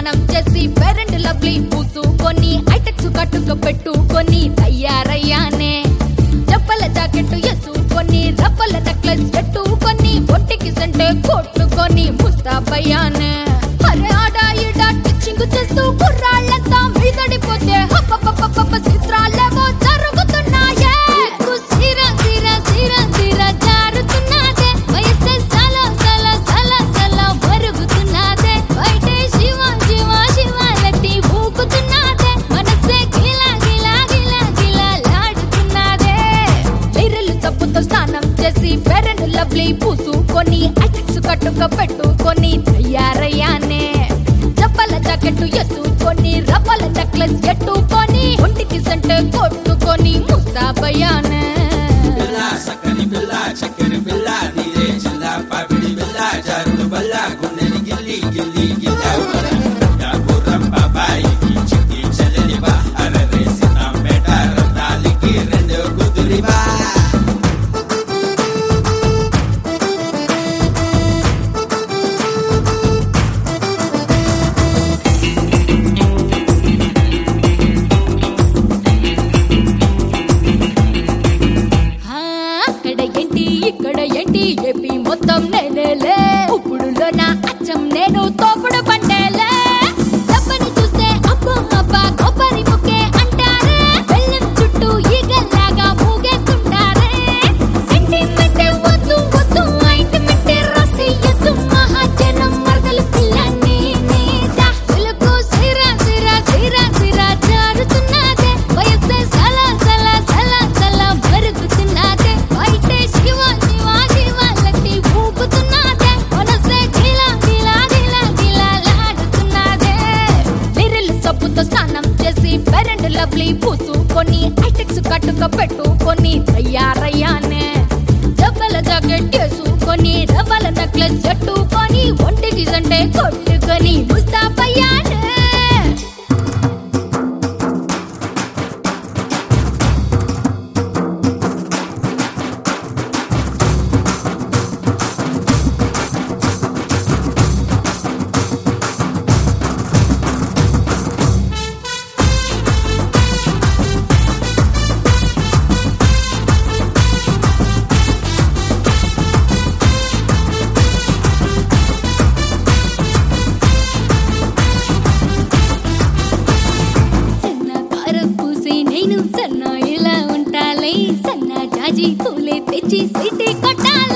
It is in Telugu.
స్నానం చేసి పేరెంట్ లవ్లీ పూసుకొని ఐటెక్స్ కట్టుక పెట్టుకొని తయారయ్యానే చెప్పల జాకెట్ ఎసుకొని రవ్వల నెక్లెస్ పెట్టుకొని ఒంటికి సంటే కొట్టుకొని ముస్తాబయ్యానే అరే ఆడా ఈడా టిచ్చింగ్ చేస్తూ కుర్రాళ్ళంతా మీదడిపోతే హప్పప్పప్పప్ప చిత్రాలేవో జరుగుతున్నాయే నీకు సిర సిర సిర సిర జారుతున్నదే వయస్సే సల సల సల సల మరుగుతున్నదే బయటే శివ శివ శివాలతి ఊగుతున్నదే మనసే గిలా గిలా గిలా గిలా లాడుతున్నదే చీరలు చప్పుతో స్నానం చేసి ఫెరెండ్ లవ్లీ పూసుకొని ఐటెక్స్ కట్టుక పెట్టుకొని తయారయ్యానే చెప్పల జాకెట్ ఎత్తుకొని రవ్వల నెక్లెస్ ఎట్టుకొని ఒంటికి సంటే కొట్టుకొని ముస్తాబయ్యానే పిల్ల సక్కని పిల్ల చక్కని పిల్ల నీరే చిల్ల పాపిడి పిల్ల జారుడు బల్ల గుండెని గిల్లి గిల్లి గిల్లా గుర్రం బాబాయికి చిట్టి చెల్లెలి బా అరరేసి నా పేట రత్నాలికి రెండు కుదురి బా ఆ, అక్కడ ఏంటి ఇక్కడ ఏంటి ఏపీ మొత్తం నేనేలే ఇప్పుడు నా అచ్చం నేను తోపుడు పంటేలే డబ్బని చూస్తే అబ్బో అబ్బా కొబ్బరి ముక్కే అంటారే బెల్లం చుట్టూ ఈగల్లాగా మూగేస్తుంటారే సెంటిమెంట్ వద్దు వద్దు ఆయింట్మెంట్ రాసి ఎద్దు మహాజనం మరదలు పిల్లని నీదా పిలుకు సిర సిర సిర సిర జారుతున్నదే వయస్సే సల సల సల సల మరుగుతున్నదే బయటే శివ శివ శివ లట్టి ఊపుతున్నదే మనసే గిలా గిలా గిలా గిలా లాడుతున్నదే లిరిల్ సబ్బుతో స్నానం చేసి పెరెంట్ లవ్లీ పూసుకొని ఐటెక్స్ కట్టుక పెట్టుకొని తయారయ్యానే డబ్బల జాకెట్ వేసుకొని రవ్వల నెక్లెస్ చెట్టుకొని ఒంటికి సంటే కొట్టుకొని ముస్తాబయ్యానే సన్న కారం పూసి నేను సన్న ఇలా ఉంటాలే సన్న జాజి పూలే తెచ్చి సిటీ కొట్టాలి